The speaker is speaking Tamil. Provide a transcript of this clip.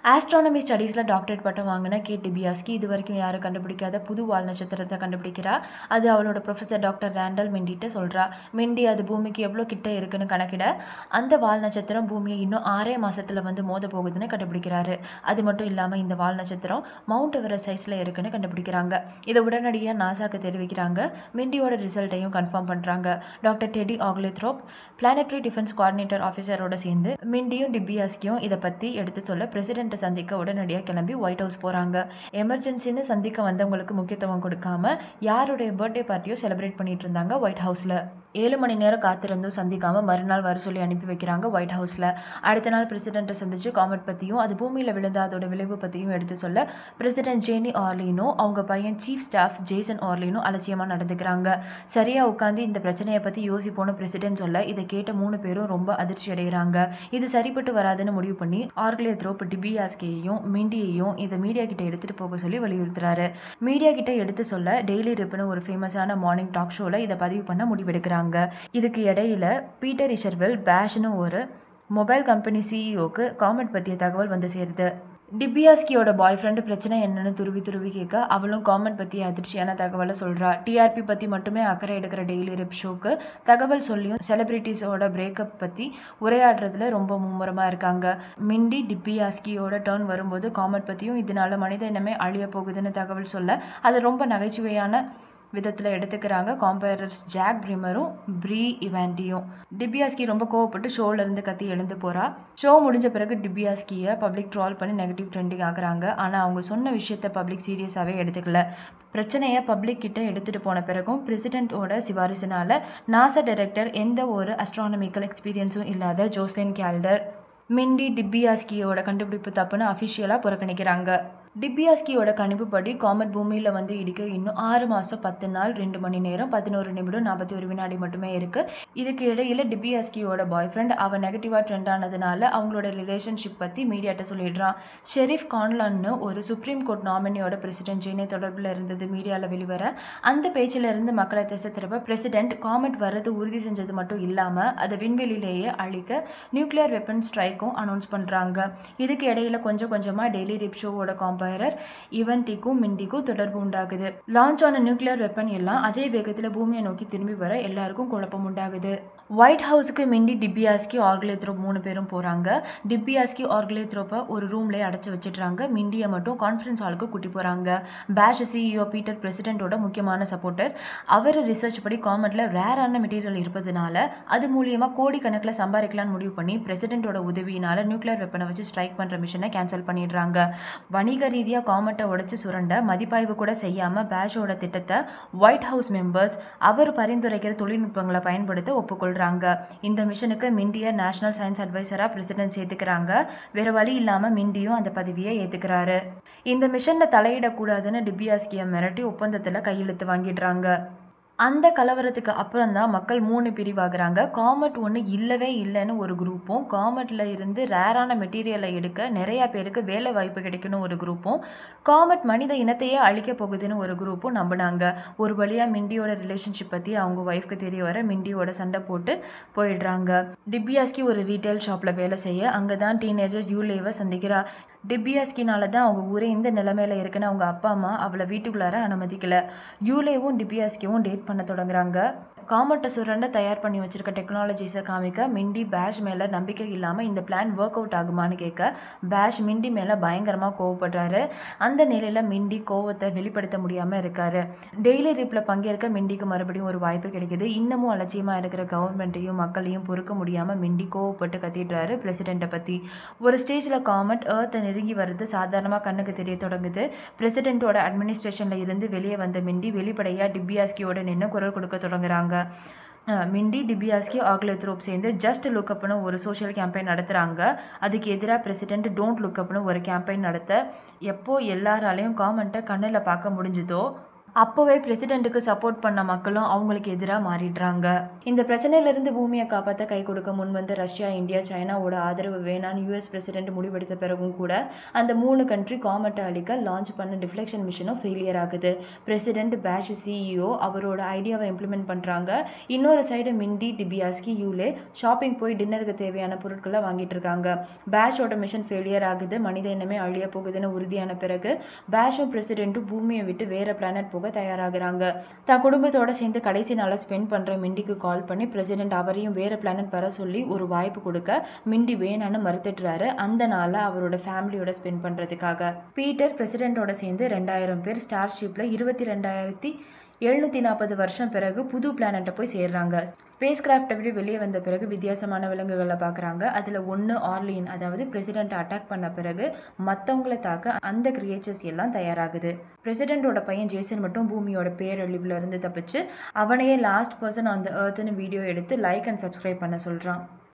ஆஸ்ட்ரானமி ஸ்டடீஸில் டாக்டரேட் பட்டம் வாங்கின கே டிபியாஸ்கி இது வரைக்கும் யாரும் கண்டுபிடிக்காத புது வால் நட்சத்திரத்தை கண்டுபிடிக்கிறா அது அவளோட ப்ரொஃபஸர் டாக்டர் ரேண்டல் மிண்டிட்ட சொல்கிறா மிண்டி அது பூமிக்கு எவ்வளோ கிட்ட இருக்குன்னு கணக்கிட அந்த வால் நட்சத்திரம் பூமியை இன்னும் ஆறே மாசத்துல வந்து மோத போகுதுன்னு கண்டுபிடிக்கிறாரு அது மட்டும் இல்லாமல் இந்த வால் நட்சத்திரம் மவுண்ட் எவரெஸ்ட் சைஸில் இருக்குன்னு கண்டுபிடிக்கிறாங்க இதை உடனடியாக நாசாக்கு தெரிவிக்கிறாங்க மிண்டியோட ரிசல்ட்டையும் கன்ஃபார்ம் பண்ணுறாங்க doctor Teddy Oglethorpe planetary defence coordinator ஆஃபீஸரோட சேர்ந்து மிண்டியும் டிபியாஸ்கியும் இதை பற்றி எடுத்து சொல்ல பிரசிடென்ட்டை சந்திக்க உடனடியாக கிளம்பி ஒயிட் ஹவுஸ் போகிறாங்க எமர்ஜென்சின்னு சந்திக்க வந்தவங்களுக்கு முக்கியத்துவம் கொடுக்காம யாருடைய பர்த்டே பார்ட்டியோ செலிப்ரேட் பண்ணிட்டு இருந்தாங்க ஒயிட் ஹவுஸில் ஏழு மணி நேரம் காத்திருந்தும் சந்திக்காம மறுநாள் வர சொல்லி அனுப்பி வைக்கிறாங்க ஒயிட் ஹவுஸில் அடுத்த நாள் பிரசிடென்ட்டை சந்திச்சு காமெட் பற்றியும் அது பூமியில் விழுந்த அதோட விளைவு பற்றியும் எடுத்து சொல்ல பிரசிடென்ட் ஜேனி ஆர்லினும் அவங்க பையன் சீஃப் ஸ்டாஃப் ஜேசன் ஆர்லினும் அலட்சியமாக நடந்துக்கிறாங்க சரியாக உட்காந்து இந்த பிரச்சனையை பற்றி யோசிப்போன்னு பிரசிடென்ட் சொல்ல இதை கேட்ட மூணு பேரும் ரொம்ப அதிர்ச்சி அடைகிறாங்க இது சரிப்பட்டு வராதுன்னு முடிவு பண்ணி ஆர்கிலே த்ரோப் டிபியாஸ்கேயையும் மிண்டியையும் இதை மீடியா கிட்ட எடுத்துகிட்டு போக சொல்லி வலியுறுத்துறாரு மீடியா கிட்ட எடுத்து சொல்ல டெய்லி ரிப்னு ஒரு ஃபேமஸான மார்னிங் டாக் ஷோவில் இதை பதிவு பண்ண முடிவெடுக்கிறாங்க இதுக்கு இடையில பீட்டர் இஷர்வெல் பேஷ்னு ஒரு மொபைல் கம்பெனி சிஇஓக்கு காமெட் பற்றிய தகவல் வந்து சேருது டிபியாஸ்கியோட பாய் ஃப்ரெண்டு பிரச்சனை என்னன்னு துருவி துருவி கேட்க அவளும் காமெண்ட் பற்றி அதிர்ச்சியான தகவலை சொல்கிறா டிஆர்பி பற்றி மட்டுமே அக்கறை எடுக்கிற டெய்லி ரிப் ஷோக்கு தகவல் சொல்லியும் செலிபிரிட்டிஸோட பிரேக்கப் பற்றி உரையாடுறதுல ரொம்ப மும்முரமாக இருக்காங்க மிண்டி டிபியாஸ்கியோட டேர்ன் வரும்போது காமெண்ட் பற்றியும் இதனால மனித இனமே அழிய போகுதுன்னு தகவல் சொல்ல அது ரொம்ப நகைச்சுவையான விதத்தில் எடுத்துக்கிறாங்க காம்பேரர்ஸ் ஜாக் பிரிமரும் ப்ரீ இவாண்டியும் டிபியாஸ்கி ரொம்ப கோவப்பட்டு ஷோலேருந்து கத்தி எழுந்து போகிறா ஷோ முடிஞ்ச பிறகு டிபியாஸ்கியை பப்ளிக் ட்ரால் பண்ணி நெகட்டிவ் ட்ரெண்டிங் ஆகுறாங்க ஆனால் அவங்க சொன்ன விஷயத்த பப்ளிக் சீரியஸாகவே எடுத்துக்கல பிரச்சனையை பப்ளிக் கிட்ட எடுத்துகிட்டு போன பிறகும் பிரசிடென்ட்டோட சிபாரிசுனால நாசா டைரக்டர் எந்த ஒரு அஸ்ட்ரானமிக்கல் எக்ஸ்பீரியன்ஸும் இல்லாத ஜோஸ்லின் கேல்டர் மிண்டி டிபியாஸ்கியோட கண்டுபிடிப்பு தப்புன்னு அஃபிஷியலாக புறக்கணிக்கிறாங்க டிபியாஸ்கியோட கணிப்புப்படி காமெட் பூமியில் வந்து இடிக்க இன்னும் ஆறு மாதம் பத்து நாள் ரெண்டு மணி நேரம் பதினோரு நிமிடம் நாற்பத்தி ஒரு வினாடி மட்டுமே இருக்குது இதுக்கு இடையில டிபியாஸ்கியோட பாய் ஃப்ரெண்ட் அவன் நெகட்டிவாக ட்ரெண்ட் ஆனதுனால அவங்களோட ரிலேஷன்ஷிப் பற்றி மீடியாட்ட சொல்லிடுறான் ஷெரீஃப் கான்லான்னு ஒரு சுப்ரீம் கோர்ட் நாமினியோட பிரசிடென்ட் ஜெயினே தொடர்பில் இருந்தது மீடியாவில் வெளிவர அந்த பேச்சில் இருந்து மக்களை திசை திருப்ப பிரசிடென்ட் காமெட் வர்றது உறுதி செஞ்சது மட்டும் இல்லாமல் அதை விண்வெளியிலேயே அழிக்க நியூக்ளியர் வெப்பன் ஸ்ட்ரைக்கும் அனௌன்ஸ் பண்ணுறாங்க இதுக்கு இடையில கொஞ்சம் கொஞ்சமாக டெய்லி ரிப் ஷோவோட காம்பேரர் இவன்டிக்கும் மிண்டிக்கும் தொடர்பு உண்டாகுது லான்ச் ஆன நியூக்ளியர் வெப்பன் எல்லாம் அதே வேகத்தில் பூமியை நோக்கி திரும்பி வர எல்லாருக்கும் குழப்பம் உண்டாகுது ஒயிட் ஹவுஸுக்கு மிண்டி டிபியாஸ்கி ஆர்கிலேத்ரோப் மூணு பேரும் போகிறாங்க டிபியாஸ்கி ஆர்கிலேத்ரோப்பை ஒரு ரூம்லேயே அடைச்சி வச்சிடுறாங்க மிண்டியை மட்டும் கான்ஃபரன்ஸ் ஹாலுக்கு கூட்டி போகிறாங்க பேஷ் சிஇஓ பீட்டர் பிரசிடென்ட்டோட முக்கியமான சப்போர்ட்டர் அவர் ரிசர்ச் படி காமெட்டில் ரேரான மெட்டீரியல் இருப்பதுனால அது மூலியமாக கோடிக்கணக்கில் சம்பாதிக்கலாம்னு முடிவு பண்ணி பிரசிடென்ட்டோட உதவியினால நியூக்ளியர் வெப்பனை வச்சு ஸ்ட்ரைக் பண்ணுற மிஷனை கேன்சல் பண்ணிடுறாங்க வணிக ரீதியாக காமெட்டை உடைச்சு சுரண்ட மதிப்பாய்வு கூட செய்யாமல் பேஷோட திட்டத்தை ஒயிட் ஹவுஸ் மெம்பர்ஸ் அவர் பரிந்துரைக்கிற தொழில்நுட்பங்களை பயன்படுத்த ஒப்புக்கொள்கிறாங்க இந்த மிஷனுக்கு மிண்டியை நேஷனல் சயின்ஸ் அட்வைசராக பிரசிடென்ட் சேர்த்துக்கிறாங்க வேறு வழி இல்லாமல் மிண்டியும் அந்த பதவியை ஏற்றுக்கிறாரு இந்த மிஷனில் தலையிடக்கூடாதுன்னு டிபியாஸ்கியை மிரட்டி ஒப்பந்தத்தில் கையெழுத்து வாங்கிடுறாங்க அந்த கலவரத்துக்கு அப்புறம் தான் மக்கள் மூணு பிரிவாகிறாங்க காமெட் ஒன்று இல்லவே இல்லைன்னு ஒரு குரூப்பும் காமெட்டில் இருந்து ரேரான மெட்டீரியலை எடுக்க நிறையா பேருக்கு வேலை வாய்ப்பு கிடைக்கணும் ஒரு குரூப்பும் காமெட் மனித இனத்தையே அழிக்க போகுதுன்னு ஒரு குரூப்பும் நம்பினாங்க ஒரு வழியாக மிண்டியோட ரிலேஷன்ஷிப் பற்றி அவங்க ஒய்ஃப்க்கு தெரிய வர மிண்டியோட சண்டை போட்டு போயிடுறாங்க டிபியாஸ்கி ஒரு ரீட்டைல் ஷாப்பில் வேலை செய்ய அங்கே தான் டீனேஜர் யூலேவை சந்திக்கிறா டிபியாஸ்கினால தான் அவங்க ஊரே இந்த நிலமையில இருக்குன்னு அவங்க அப்பா அம்மா அவளை வீட்டுக்குள்ளார அனுமதிக்கல யூலேவும் டிபியாஸ்கியும் டேட் பண்ண தொடங்குறாங்க காமெட்டை சுரண்ட தயார் பண்ணி வச்சிருக்க டெக்னாலஜிஸை காமிக்க மிண்டி பேஷ் மேலே நம்பிக்கை இல்லாமல் இந்த பிளான் ஒர்க் அவுட் ஆகுமான்னு கேட்க பேஷ் மிண்டி மேலே பயங்கரமாக கோவப்படுறாரு அந்த நிலையில் மிண்டி கோவத்தை வெளிப்படுத்த முடியாமல் இருக்காரு டெய்லி ரிப்பில் பங்கேற்க மிண்டிக்கு மறுபடியும் ஒரு வாய்ப்பு கிடைக்குது இன்னமும் அலட்சியமாக இருக்கிற கவர்மெண்ட்டையும் மக்களையும் பொறுக்க முடியாமல் மிண்டி கோவப்பட்டு கத்திடுறாரு பிரசிடெண்ட்டை பற்றி ஒரு ஸ்டேஜில் காமெட் ஏர்த்தை நெருங்கி வர்றது சாதாரணமாக கண்ணுக்கு தெரிய தொடங்குது பிரசிடெண்ட்டோட அட்மினிஸ்ட்ரேஷனில் இருந்து வெளியே வந்த மிண்டி வெளிப்படையாக டிபியாஸ்கியோட நின்று குரல் கொடுக்க தொடங்குறாங்க அஹ் மிண்டி டிபியாஸ்கி ஆக்லேத்ரோப் சேர்ந்து ஜஸ்ட் லுக்கப்னு ஒரு சோஷியல் கேம்பெயின் நடத்துகிறாங்க அதுக்கு எதிராக பிரசிடென்ட் டோன்ட் லுக்கப்னு ஒரு கேம்பெயின் நடத்த எப்போ எல்லாராலையும் காமெண்ட்டை கண்ணில் பார்க்க முடிஞ்சுதோ அப்போவே பிரசிடெண்ட்டுக்கு சப்போர்ட் பண்ண மக்களும் அவங்களுக்கு எதிராக மாறிடுறாங்க இந்த பிரச்சனையிலிருந்து பூமியை காப்பாற்ற கை கொடுக்க முன் வந்து ரஷ்யா இந்தியா சைனாவோட ஆதரவு வேணான்னு யூஎஸ் பிரசிடென்ட் முடிவெடுத்த பிறகும் கூட அந்த மூணு கண்ட்ரி காமெட்டை அழிக்க லான்ச் பண்ண டிஃப்ளெக்ஷன் மிஷனும் ஃபெயிலியர் ஆகுது பிரசிடென்ட் பேஷ் சிஇஓ அவரோட ஐடியாவை இம்ப்ளிமெண்ட் பண்ணுறாங்க இன்னொரு side Mindy Dibiasky Yule shopping போய் டின்னருக்கு தேவையான பொருட்களை வாங்கிட்டு இருக்காங்க பேஷோட மிஷன் ஃபெயிலியர் ஆகுது மனித இனமே அழிய போகுதுன்னு உறுதியான பிறகு பேஷும் பிரசிடென்ட்டும் பூமியை விட்டு வேற பிளானட் போக தயாராகிறாங்க தான் குடும்பத்தோட சேர்ந்து கடைசி நாளை ஸ்பெண்ட் பண்ணுற மிண்டிக்கு கால் பண்ணி பிரசிடென்ட் அவரையும் வேற பிளானட் வர சொல்லி ஒரு வாய்ப்பு கொடுக்க மிண்டி வேணான்னு மறுத்துட்டுறாரு அந்த நாளை அவரோட ஃபேமிலியோட ஸ்பெண்ட் பண்ணுறதுக்காக பீட்டர் பிரசிடென்ட்டோட சேர்ந்து ரெண்டாயிரம் பேர் ஸ்டார்ஷிப்பில் இருபத்தி ரெண்டாயிரத்தி எழுநூற்றி நாற்பது வருஷம் பிறகு புது பிளானட்டை போய் சேர்றாங்க ஸ்பேஸ் கிராஃப்டை விட வெளியே வந்த பிறகு வித்தியாசமான விலங்குகளை பார்க்குறாங்க அதில் ஒன்று ஆர்லின் அதாவது பிரசிடெண்ட்டை அட்டாக் பண்ண பிறகு மற்றவங்களை தாக்க அந்த கிரியேச்சர்ஸ் எல்லாம் தயாராகுது பிரசிடெண்ட்டோட பையன் ஜேசன் மட்டும் பூமியோட பேரழிவுல இருந்து தப்பிச்சு அவனையே லாஸ்ட் பர்சன் ஆன் த ஏர்த்னு வீடியோ எடுத்து லைக் அண்ட் சப்ஸ்கிரைப் பண்ண சொல்கிறான்